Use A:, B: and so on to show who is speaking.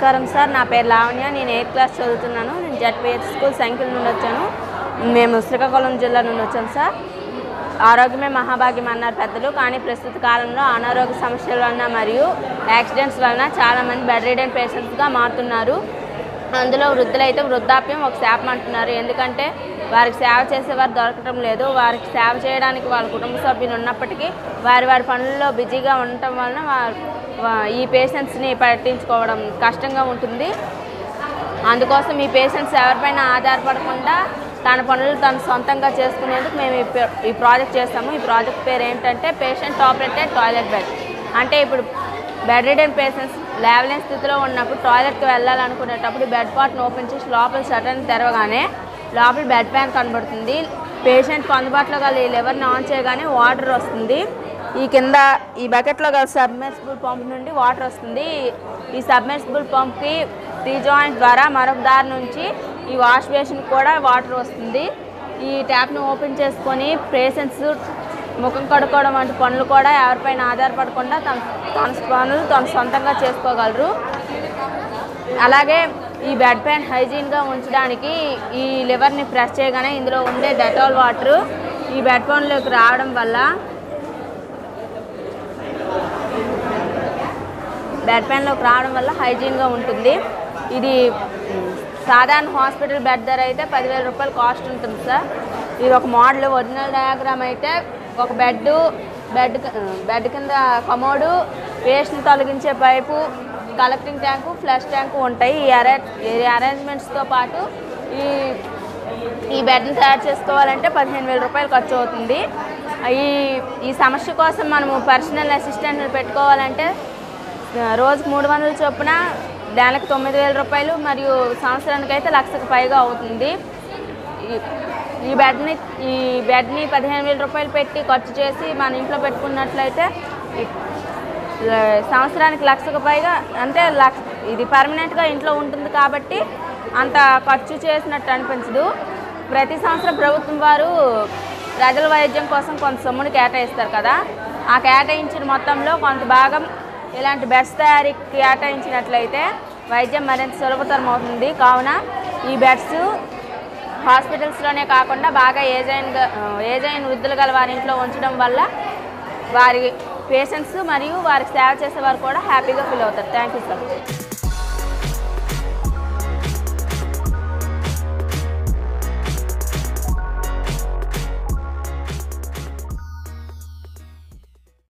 A: నమస్కారం సార్ నా పేరు లావణ్య నేను ఎయిత్ క్లాస్ చదువుతున్నాను నేను జడ్పిహెచ్ స్కూల్ సంఖ్యల నుండి వచ్చాను మేము శ్రీకాకుళం జిల్లా నుండి వచ్చాను సార్ ఆరోగ్యమే మహాభాగ్యం అన్నారు పెద్దలు కానీ ప్రస్తుత కాలంలో అనారోగ్య సమస్యల వలన మరియు యాక్సిడెంట్స్ వలన చాలామంది బెడ్ రీడెన్ పేషెంట్స్గా మారుతున్నారు అందులో వృద్ధులైతే వృద్ధాప్యం ఒక శాపం అంటున్నారు ఎందుకంటే వారికి సేవ చేసేవారు దొరకటం లేదు వారికి సేవ చేయడానికి వాళ్ళ కుటుంబ సభ్యులు ఉన్నప్పటికీ వారి వారి పనుల్లో బిజీగా ఉండటం వలన వారు వా- ఈ పేషెంట్స్ని పట్టించుకోవడం కష్టంగా ఉంటుంది అందుకోసం ఈ పేషెంట్స్ ఎవరిపైన ఆధారపడకుండా తన పనులు తను సొంతంగా చేసుకునేందుకు మేము ఈ ప్ర- ఈ ప్రాజెక్ట్ చేస్తాము ఈ ప్రాజెక్ట్ పేరు ఏంటంటే పేషెంట్ ఆపరేటెడ్ టాయిలెట్ బెడ్ అంటే ఇప్పుడు బెడ్ రిడెన్ పేషెంట్స్ లేవలేని స్థితిలో ఉన్నప్పుడు టాయిలెట్కి వెళ్ళాలనుకునేటప్పుడు బెడ్ పార్ట్ని ఓపెన్ చేసి లోపల షటర్ని తెరవగానే లోపల బెడ్ ప్యాన్ కనబడుతుంది పేషెంట్కి అందుబాటులో గల ఈ లెవర్ని ఆన్ చేయగానే వాటర్ వస్తుంది ఈ కింద ఈ బకెట్లో గల సబ్మెర్సిబుల్ పంప్ నుండి వాటర్ వస్తుంది ఈ సబ్మెర్సిబుల్ పంప్కి టీ జాయింట్ ద్వారా మరొక దారి నుంచి ఈ వాష్ బేసిన్ కూడా వాటర్ వస్తుంది ఈ ట్యాప్ను ఓపెన్ చేసుకొని పేషెంట్స్ ముఖం కడుక్కోవడం వంటి పనులు కూడా ఎవరిపైన ఆధారపడకుండా తన తన పనులు తను సొంతంగా చేసుకోగలరు అలాగే ఈ బెడ్ పైన్ హైజీన్గా ఉంచడానికి ఈ లివర్ని ప్రెస్ చేయగానే ఇందులో ఉండే డెటాల్ వాటర్ ఈ బెడ్ పైన్లోకి రావడం వల్ల బెడ్ పైన్లోకి రావడం వల్ల హైజీన్గా ఉంటుంది ఇది మ్, సాధారణ హాస్పిటల్ బెడ్ ధర అయితే పదివేల రూపాయలు కాస్ట్ ఉంటుంది సార్ ఇది ఒక మోడల్ ఒరిజినల్ డయాగ్రామ్ అయితే ఒక బెడ్ బెడ్ బెడ్ కింద కమోడు వేస్ట్ని తొలగించే pipe collecting tank flush tank ఉంటాయి ఈ అరే ఈ అరేంజ్మెంట్స్తో పాటు ఈ ఈ బెడ్ని తయారు చేసుకోవాలంటే పదిహేను వేల రూపాయలు ఖర్చు అవుతుంది ఈ ఈ సమస్య కోసం మనము పర్సనల్ అసిస్టెంట్ని పెట్టుకోవాలంటే ఆ, రోజుకు మూడు వందల చొప్పున నెలకు తొమ్మిది వేల రూపాయలు మరియు సంవత్సరానికి అయితే లక్షకు పైగా అవుతుంది ఈ- ఈ బెడ్ని ఈ బెడ్ని పదిహేను వేల రూపాయలు పెట్టి ఖర్చు చేసి మన ఇంట్లో పెట్టుకున్నట్లయితే ఈ- ల- సంవత్సరానికి లక్షకు పైగా అంటే లక్ష ఇది పర్మనెంట్గా ఇంట్లో ఉంటుంది కాబట్టి అంత ఖర్చు చేసినట్టు అనిపించదు ప్రతి సంవత్సరం ప్రభుత్వం వారు ప్రజల వైద్యం కోసం కొంత సొమ్ముని కేటాయిస్తారు కదా ఆ కేటాయించిన మొత్తంలో కొంత భాగం ఇలాంటి బెడ్స్ తయారీకి కేటాయించినట్లయితే వైద్యం మరింత సులభతరం అవుతుంది కావున ఈ బెడ్స్ హాస్పిటల్స్లోనే కాకుండా బాగా ఏజ్ అయిన ఏజ్ అయిన వృద్ధులు గల వారి ఇంట్లో ఉంచడం వల్ల వారి పేషెంట్స్ మరియు వారికి సేవ చేసే వారు కూడా హ్యాపీగా ఫీల్ అవుతారు థ్యాంక్ యూ సార్